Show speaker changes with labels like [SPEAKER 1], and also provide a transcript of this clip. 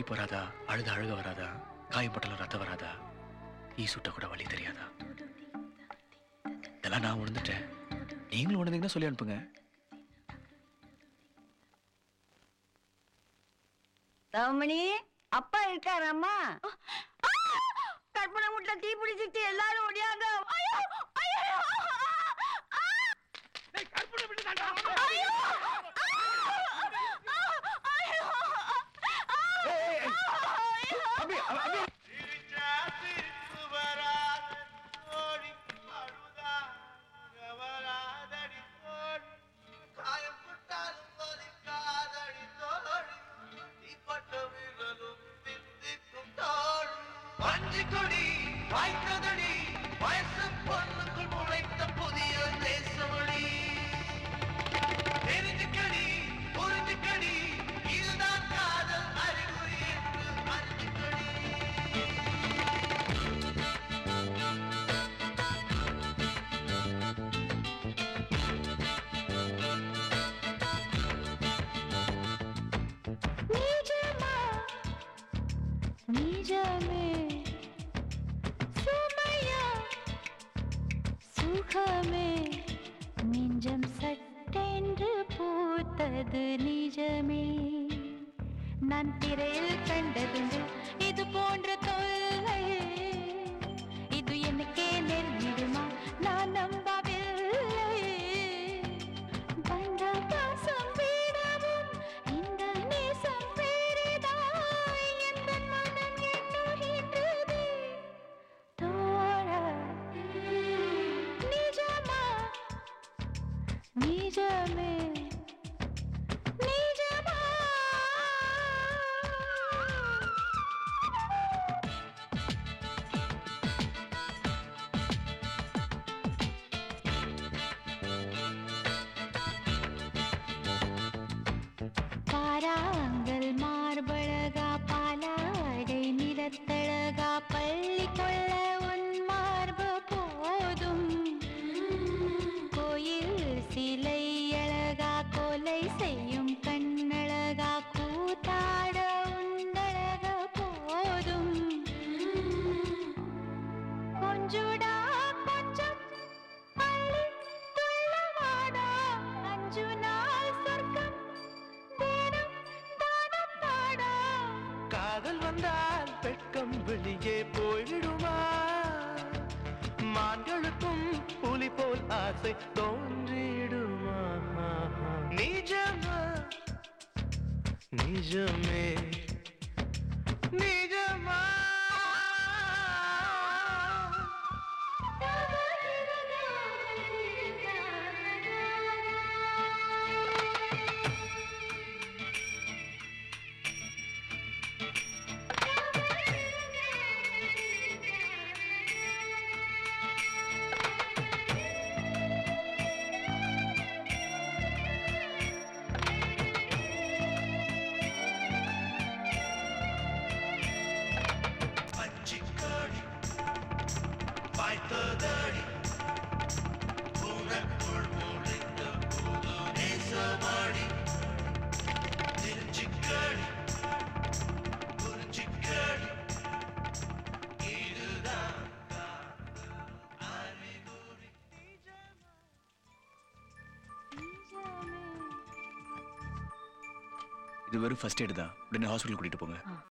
[SPEAKER 1] சிரிப்பு வராதா அழுத அழுக வராதா காயப்பட்டாலும் ரத்தம் வராதா ஈ சுட்ட கூட வழி தெரியாதா இதெல்லாம் நான் உணர்ந்துட்டேன் நீங்களும் உணர்ந்தீங்கன்னா சொல்லி அனுப்புங்க
[SPEAKER 2] தவமணி அப்பா இருக்காராம்மா கற்பனை முட்டை தீ பிடிச்சிட்டு எல்லாரும் ஒடியாங்க ஐயோ ஐயோ ஐயோ
[SPEAKER 3] புதிய தேசமொழி தெரிஞ்சுக்கடி புரிஞ்சுக்கடி இதுதான் காதல் அறிகுறி என்று அறிஞ்சுக்கடி
[SPEAKER 2] நிஜமா நிஜமே சுமையா சுகமே நெஞ்சம் சட்டென்று பூத்தது நிஜமே நான் திரையில் கண்டதுண்டு இது போன்ற தொல்லை இது எனக்கே நெருங்கிடுமா நான் நம்பவில்லை வந்த பாசம் விடவும் இந்த நேசம் பெரிதாய் எந்த மனம் எண்ணுகின்றது தோழா நிஜமா நிஜமே நிஜமா பாராங்கல் மார்பழகா பாலாடை நிறத்தழகா பள்ளி கொள்ள உன் மார்பு போதும் கோயில் சிலை அழகா கொலை செய்யும் கண்ணழகா கூத்தாட உண்டழக போதும் கொஞ்சுடா கொஞ்சம் அள்ளி துள்ளவாடா அஞ்சு நாள் சொர்க்கம் தினம் தானம் தாடா
[SPEAKER 3] காதல் வந்தால் வெட்கம் வெளியே போய்விடுமா மான்களுக்கும் புலி போல் ஆசை தோன்றிடுமா நிஜமா நிஜமே நிஜமா பச்சிக்காடி வாய்த்ததடி உனக்குள் முளைத்த புது நேசமாடி தெரிஞ்சிக்கடி புரிஞ்சிக்கடி இதுதான் அறிகுறி
[SPEAKER 1] இது வெறும் ஃபர்ஸ்ட் எய்டு தான் உடனே ஹாஸ்பிட்டல் கூட்டிட்டு போங்க